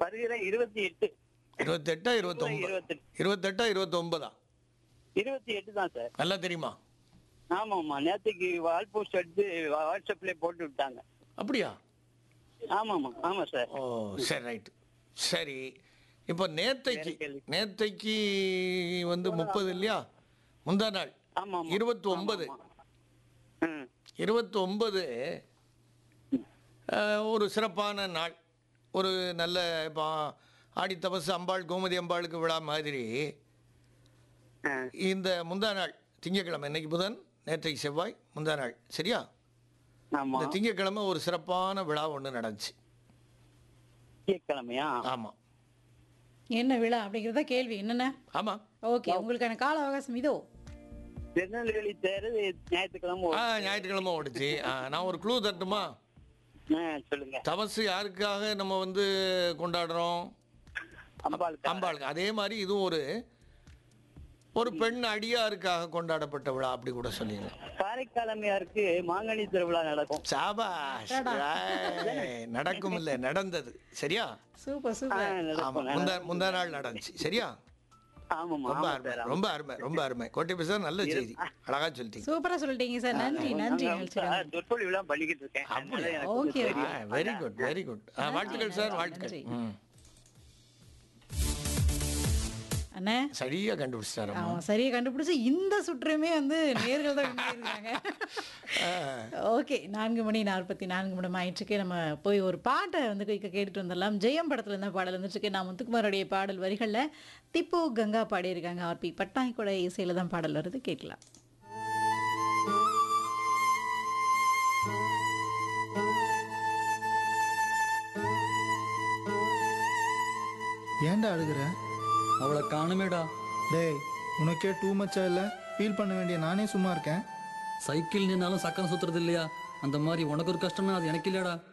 வருகிற இருபத்தி எட்டு இருபத்தெட்டா இருபத்தொம்பது இருபத்தெட்டு இருபத்தெட்டா இருபத்தொம்பதா இருபத்தி எட்டு தான் சார் நல்லா தெரியுமா ஆமாம்மா நேற்றுக்கு வால் போஸ்ட் எடுத்து வாட்ஸ்அப்ல போட்டு விட்டாங்க அப்படியா ஆமாம்மா ஆமா சார் ஓ சரி ரைட்டு சரி இப்போ நேத்தைக்கு வேற கேள்வி. நேத்தைக்கு வந்து முப்பது இல்லையா முந்தா நாள் ஆமா ஆமா. இருபத்தி ஒன்பது ஆமா, ம் இருபத்தி ஒன்பது ஒரு சிறப்பான நாள் ஒரு நல்ல இப்போ ஆடி தபசு அம்பாள் கோமதி அம்பாளுக்கு விழா மாதிரி ஆ, இந்த முந்தா நாள் திங்கக்கிழமை இன்னைக்கு புதன் நேற்றைக்கு செவ்வாய் முந்தா நாள் சரியா ஆமா இந்த திங்கக்கிழமை ஒரு சிறப்பான விழா ஒன்று நடந்துச்சு திங்கட்கிழமையா ஆமாம் என்ன விழா அப்படிங்கிறத கேள்வி என்னென்ன ஆமாம் ஓகே உங்களுக்கான கால அவகாசம் இதோ திருநெல்வேலி தேர் ஞாயிற்றுக்கிழமை ஆ ஓடும். ஞாயிற்றுக்கிழமை ஓடுச்சு ஆ, நான் ஒரு க்ளூ தட்டுமா ஆ, சொல்லுங்க தபசு யாருக்காக நம்ம வந்து கொண்டாடுறோம் அம்பாளுக்கு அம்பாளுக்கு அதே மாதிரி இதுவும் ஒரு ஒரு பெண் அடியாருக்காக கொண்டாடப்பட்ட விழா அப்படி கூட சொல்லிடலாம் காரைக்காலமையாருக்கு மாங்கனி திருவிழா நடக்கும் சாபாஷ் ஏய், நடக்கும் இல்லை நடந்தது சரியா சூப்பர் ஆ, சூப்பர் ஆமா நடக்கும் முந்தா முந்தா நாள் நடந்துச்சு சரியா ஆமாம்மா ரொம்ப ஆமா அருமை சார் ரொம்ப அருமை ரொம்ப அருமை கோட்டை பேசுறது நல்ல செய்தி அழகா சொல்லிட்டீங்க சூப்பரா சொல்லிட்டீங்க சார் நன்றி நன்றி நிகழ்ச்சி சொற்பொழிவுலாம் பண்ணிக்கிட்டு இருக்கேன் அதனால எனக்கு ஓகே தெரியும். வெரி குட் வெரி குட் வாழ்த்துக்கள் சார் வாழ்த்துக்கள் நன்றி. ம். அண்ணே சரியா கண்டுபிடிச்சிட்டாரு அவன் சரியா கண்டுபிடிச்சு இந்த சுற்றுமே வந்து நேர்கள் தான் இருக்காங்க ஓகே நான்கு மணி நாற்பத்தி நான்கு மணி ஆயிடுச்சுக்கு நம்ம போய் ஒரு பாட்டை வந்து கேட்க கேட்டுட்டு வந்துடலாம் ஜெயம் படத்துல இருந்த பாடல் வந்துச்சுக்கு நான் முத்துக்குமாரோடைய பாடல் வரிகளில் திப்பு கங்கா பாடியிருக்காங்க ஆர்பி பட்டாய் கூட இசையில தான் பாடல் வருது கேட்கலாம் ஏன்டா அழுகுற அவளை காணுமேடா டேய் உனக்கே டூ மச்சா இல்லை ஃபீல் பண்ண வேண்டிய நானே சும்மா இருக்கேன் சைக்கிள் நின்னாலும் சக்கரம் சுத்துறது இல்லையா அந்த மாதிரி உனக்கு ஒரு கஷ்டம்னா அது எனக்கு இல்லையாடா